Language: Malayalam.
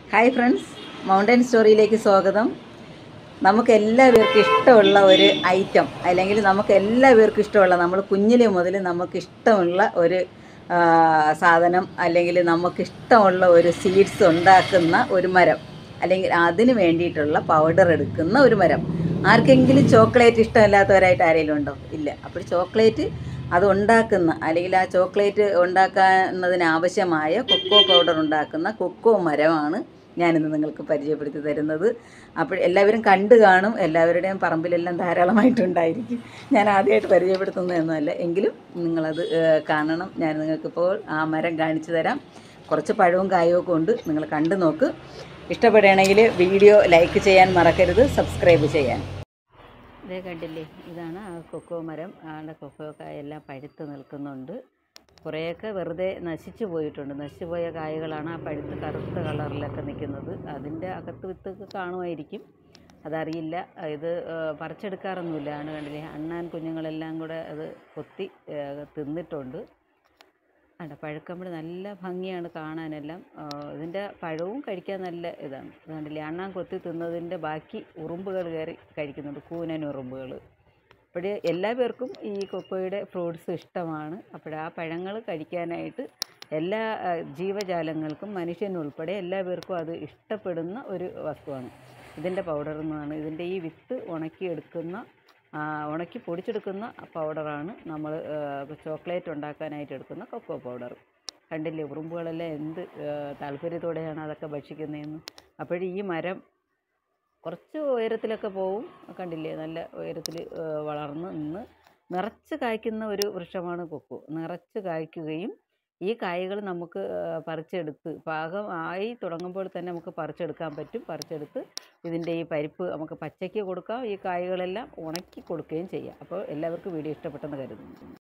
ഹായ് ഫ്രണ്ട്സ് മൗണ്ടൻ സ്റ്റോറിയിലേക്ക് സ്വാഗതം നമുക്ക് എല്ലാവർക്കും ഇഷ്ടമുള്ള ഒരു ഐറ്റം അല്ലെങ്കിൽ നമുക്ക് എല്ലാവർക്കും ഇഷ്ടമുള്ള നമ്മൾ കുഞ്ഞിലെ മുതൽ നമുക്ക് ഇഷ്ടമുള്ള ഒരു ആ, സാധനം അല്ലെങ്കിൽ നമുക്ക് ഇഷ്ടമുള്ള ഒരു സീഡ്സ് ഉണ്ടാക്കുന്ന ഒരു മരം അല്ലെങ്കിൽ അതിന് വേണ്ടിയിട്ടുള്ള പൗഡർ എടുക്കുന്ന ഒരു മരം ആർക്കെങ്കിലും ചോക്ലേറ്റ് ഇഷ്ടമില്ലാത്തവരായിട്ട് ആരെങ്കിലും ഉണ്ടോ ഇല്ല അപ്പോൾ ചോക്ലേറ്റ് അത് ഉണ്ടാക്കുന്ന അല്ലെങ്കിൽ ആ ചോക്ലേറ്റ് ഉണ്ടാക്കുന്നതിന് ആവശ്യമായ കൊക്കോ പൗഡർ ഉണ്ടാക്കുന്ന കൊക്കോ മരമാണ് ഞാനിന്ന് നിങ്ങൾക്ക് പരിചയപ്പെടുത്തി തരുന്നത് അപ്പോൾ എല്ലാവരും കണ്ടു കാണും എല്ലാവരുടെയും പറമ്പിലെല്ലാം ധാരാളമായിട്ടുണ്ടായിരിക്കും ഞാൻ ആദ്യമായിട്ട് പരിചയപ്പെടുത്തുന്നതൊന്നുമല്ല എങ്കിലും നിങ്ങളത് ഏഹ്, കാണണം ഞാൻ നിങ്ങൾക്കിപ്പോൾ ആ മരം കാണിച്ചു തരാം കുറച്ച് പഴവും കായവും ഒക്കെ ഉണ്ട് നിങ്ങൾ കണ്ടു നോക്ക് ഇഷ്ടപ്പെടുകയാണെങ്കിൽ വീഡിയോ ലൈക്ക് ചെയ്യാൻ മറക്കരുത് സബ്സ്ക്രൈബ് ചെയ്യാൻ ഇതേ കണ്ടില്ലേ ഇതാണ് ആ കൊക്കോ മരം ആളുടെ കൊക്കോ കായെല്ലാം പഴുത്ത് നിൽക്കുന്നുണ്ട് കുറേയൊക്കെ വെറുതെ നശിച്ചു പോയിട്ടുണ്ട് നശിച്ചു പോയ കായകളാണ് ആ പഴുത്ത് കറുത്ത കളറിലൊക്കെ നിൽക്കുന്നത് അതിൻ്റെ അകത്ത് വിത്തൊക്കെ കാണുമായിരിക്കും അതറിയില്ല ഇത് ആ, പറിച്ചെടുക്കാറൊന്നുമില്ല ആണ് കണ്ടില്ലേ അണ്ണാൻ കുഞ്ഞുങ്ങളെല്ലാം കൂടെ അത് കൊത്തി ആ, തിന്നിട്ടുണ്ട് അല്ല പഴുക്കമ്പഴ് നല്ല ഭംഗിയാണ് കാണാനെല്ലാം ആ, ഇതിൻ്റെ പഴവും കഴിക്കാൻ നല്ല ഇതാണ് ഇത് കണ്ടില്ലേ അണ്ണാൻ കൊത്തി തിന്നതിൻ്റെ ബാക്കി ഉറുമ്പുകൾ കയറി കഴിക്കുന്നുണ്ട് കൂനൻ ഉറുമ്പുകൾ അപ്പോൾ എല്ലാ പേർക്കും ഈ കൊക്കോയുടെ ഫ്രൂട്ട്സ് ഇഷ്ടമാണ് അപ്പോൾ ആ പഴങ്ങൾ കഴിക്കാനായിട്ട് എല്ലാ ആ, ജീവജാലങ്ങൾക്കും മനുഷ്യനുൾപ്പെടെ എല്ലാ പേർക്കും അത് ഇഷ്ടപ്പെടുന്ന ഒരു വസ്തുവാണ് ഇതിൻ്റെ പൗഡർ എന്നാണ് ഇതിൻ്റെ ഈ വിത്ത് ഉണക്കിയെടുക്കുന്ന ആ, ഉണക്കി പൊടിച്ചെടുക്കുന്ന പൗഡറാണ് നമ്മൾ ചോക്ലേറ്റ് ഉണ്ടാക്കാനായിട്ട് എടുക്കുന്ന കൊക്കോ പൗഡർ കണ്ടില്ലേ ഉറുമ്പുകളെല്ലാം എന്ത് ആ, താല്പര്യത്തോടെയാണ് അതൊക്കെ ഭക്ഷിക്കുന്നതെന്ന് അപ്പോൾ ഈ മരം കുറച്ച് ഉയരത്തിലൊക്കെ പോവും കണ്ടില്ലേ നല്ല ഉയരത്തിൽ വളർന്ന് നിന്ന് നിറച്ച് കായ്ക്കുന്ന ഒരു വൃക്ഷമാണ് കൊക്കോ നിറച്ച് കായ്ക്കുകയും ഈ കായ്കൾ നമുക്ക് ആ, പറിച്ചെടുത്ത് പാകം ആയി തുടങ്ങുമ്പോൾ തന്നെ നമുക്ക് പറിച്ചെടുക്കാൻ പറ്റും പറിച്ചെടുത്ത് ഇതിൻ്റെ ഈ പരിപ്പ് നമുക്ക് പച്ചയ്ക്ക് കൊടുക്കാം ഈ കായ്കളെല്ലാം ഉണക്കി കൊടുക്കുകയും ചെയ്യാം അപ്പോൾ എല്ലാവർക്കും വീഡിയോ ഇഷ്ടപ്പെട്ടെന്ന് കരുതുന്നു